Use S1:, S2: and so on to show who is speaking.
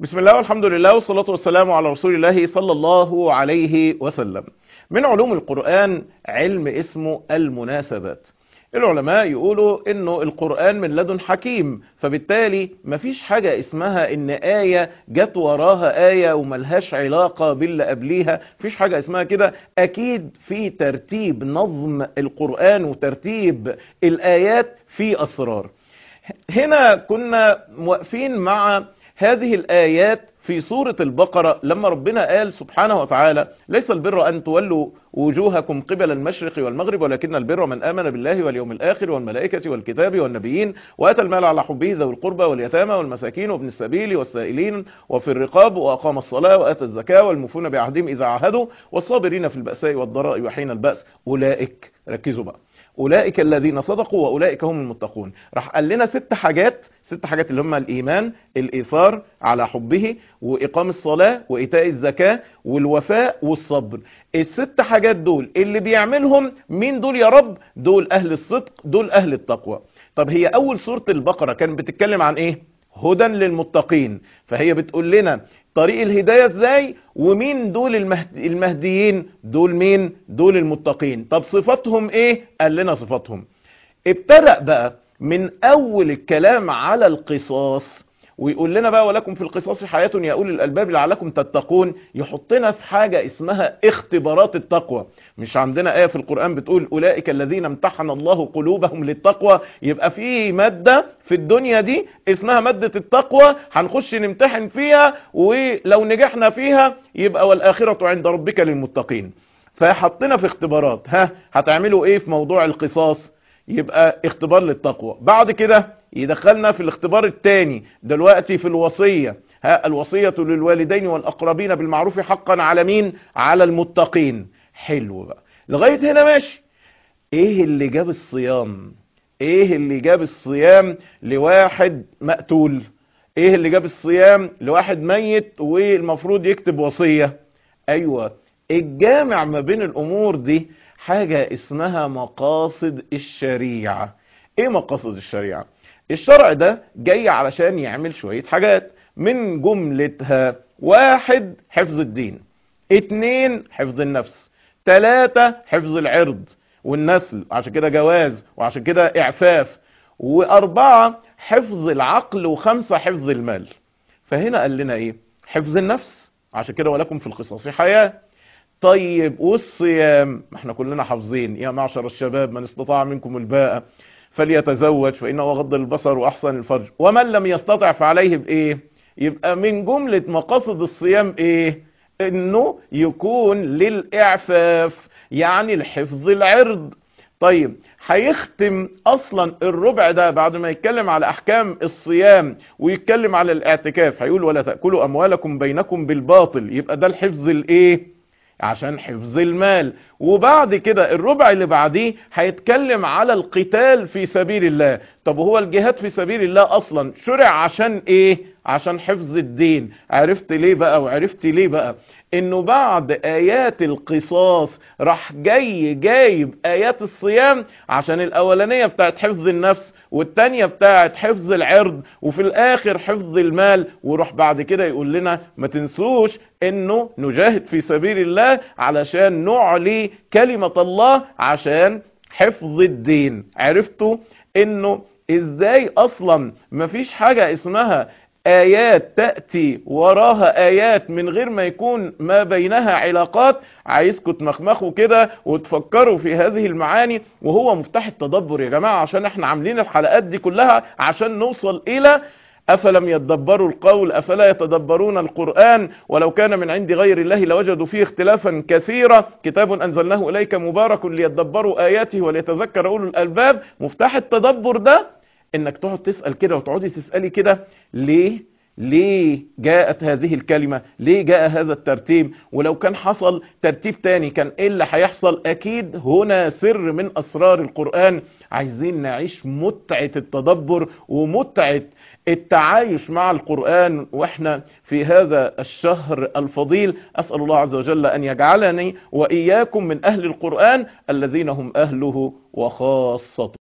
S1: بسم الله والحمد لله والصلاة والسلام على رسول الله صلى الله عليه وسلم من علوم القرآن علم اسمه المناسبات العلماء يقولوا انه القرآن من لدن حكيم فبالتالي مفيش حاجة اسمها ان آية جت وراها آية وملهاش علاقة باللي قبليها مفيش حاجة اسمها كده اكيد في ترتيب نظم القرآن وترتيب الآيات في اسرار هنا كنا واقفين مع هذه الآيات في سورة البقرة لما ربنا قال سبحانه وتعالى ليس البر أن تولوا وجوهكم قبل المشرق والمغرب ولكن البر من آمن بالله واليوم الآخر والملائكة والكتاب والنبيين وآتى المال على حبه ذوي القربى واليتامى والمساكين وابن السبيل والسائلين وفي الرقاب وأقام الصلاة وآتى الزكاة والمفون بعهدهم إذا عاهدوا والصابرين في البأساء والضراء وحين البأس أولئك ركزوا بقى أولئك الذين صدقوا وأولئك هم المتقون راح قال لنا ست حاجات ست حاجات اللي هم الإيمان الإيثار على حبه وإقام الصلاة وإيتاء الزكاة والوفاء والصبر الست حاجات دول اللي بيعملهم مين دول يا رب دول أهل الصدق دول أهل التقوى طب هي أول سورة البقرة كانت بتتكلم عن إيه هدى للمتقين فهي بتقول لنا طريق الهداية ازاي ومين دول المهد... المهديين دول مين دول المتقين طب صفاتهم ايه قال لنا صفاتهم ابتدأ بقى من اول الكلام على القصاص ويقول لنا بقى ولكم في القصاص حياة يا أولي الألباب لعلكم تتقون يحطنا في حاجة اسمها اختبارات التقوى مش عندنا آية في القرآن بتقول أولئك الذين امتحن الله قلوبهم للتقوى يبقى في مادة في الدنيا دي اسمها مادة التقوى هنخش نمتحن فيها ولو نجحنا فيها يبقى والآخرة عند ربك للمتقين فحطنا في اختبارات ها هتعملوا ايه في موضوع القصاص يبقى اختبار للتقوى بعد كده يدخلنا في الاختبار الثاني دلوقتي في الوصية ها الوصية للوالدين والأقربين بالمعروف حقا على مين على المتقين حلو بقى لغاية هنا ماشي ايه اللي جاب الصيام ايه اللي جاب الصيام لواحد مقتول ايه اللي جاب الصيام لواحد ميت والمفروض يكتب وصية ايوه الجامع ما بين الامور دي حاجة اسمها مقاصد الشريعة ايه مقاصد الشريعة الشرع ده جاي علشان يعمل شوية حاجات من جملتها واحد حفظ الدين اتنين حفظ النفس تلاتة حفظ العرض والنسل عشان كده جواز وعشان كده اعفاف واربعة حفظ العقل وخمسة حفظ المال فهنا قال لنا ايه حفظ النفس عشان كده ولكم في القصاص حياة طيب والصيام احنا كلنا حافظين يا معشر الشباب من استطاع منكم الباء فليتزوج فإنه غض البصر وأحسن الفرج ومن لم يستطع فعليه بإيه يبقى من جملة مقاصد الصيام إيه إنه يكون للإعفاف يعني لحفظ العرض طيب هيختم اصلا الربع ده بعد ما يتكلم على احكام الصيام ويتكلم على الاعتكاف هيقول ولا تأكلوا اموالكم بينكم بالباطل يبقى ده الحفظ الايه عشان حفظ المال وبعد كده الربع اللي بعديه هيتكلم على القتال في سبيل الله طب هو الجهاد في سبيل الله اصلا شرع عشان ايه عشان حفظ الدين عرفت ليه بقى وعرفت ليه بقى انه بعد ايات القصاص راح جاي جايب ايات الصيام عشان الاولانية بتاعت حفظ النفس والتانية بتاعت حفظ العرض وفي الاخر حفظ المال وروح بعد كده يقول لنا ما تنسوش انه نجاهد في سبيل الله علشان نعلي كلمة الله عشان حفظ الدين عرفتوا انه ازاي اصلا مفيش حاجة اسمها آيات تأتي وراها آيات من غير ما يكون ما بينها علاقات عايزكم تمخمخوا كده وتفكروا في هذه المعاني وهو مفتاح التدبر يا جماعة عشان احنا عاملين الحلقات دي كلها عشان نوصل إلى أفلم يتدبروا القول أفلا يتدبرون القرآن ولو كان من عند غير الله لوجدوا فيه اختلافا كثيرا كتاب أنزلناه إليك مبارك ليتدبروا آياته وليتذكر أولو الألباب مفتاح التدبر ده انك تقعد تسأل كده وتقعدي تسألي كده ليه ليه جاءت هذه الكلمة ليه جاء هذا الترتيب ولو كان حصل ترتيب تاني كان ايه اللي هيحصل اكيد هنا سر من اسرار القرآن عايزين نعيش متعة التدبر ومتعة التعايش مع القرآن واحنا في هذا الشهر الفضيل اسأل الله عز وجل ان يجعلني واياكم من اهل القرآن الذين هم اهله وخاصته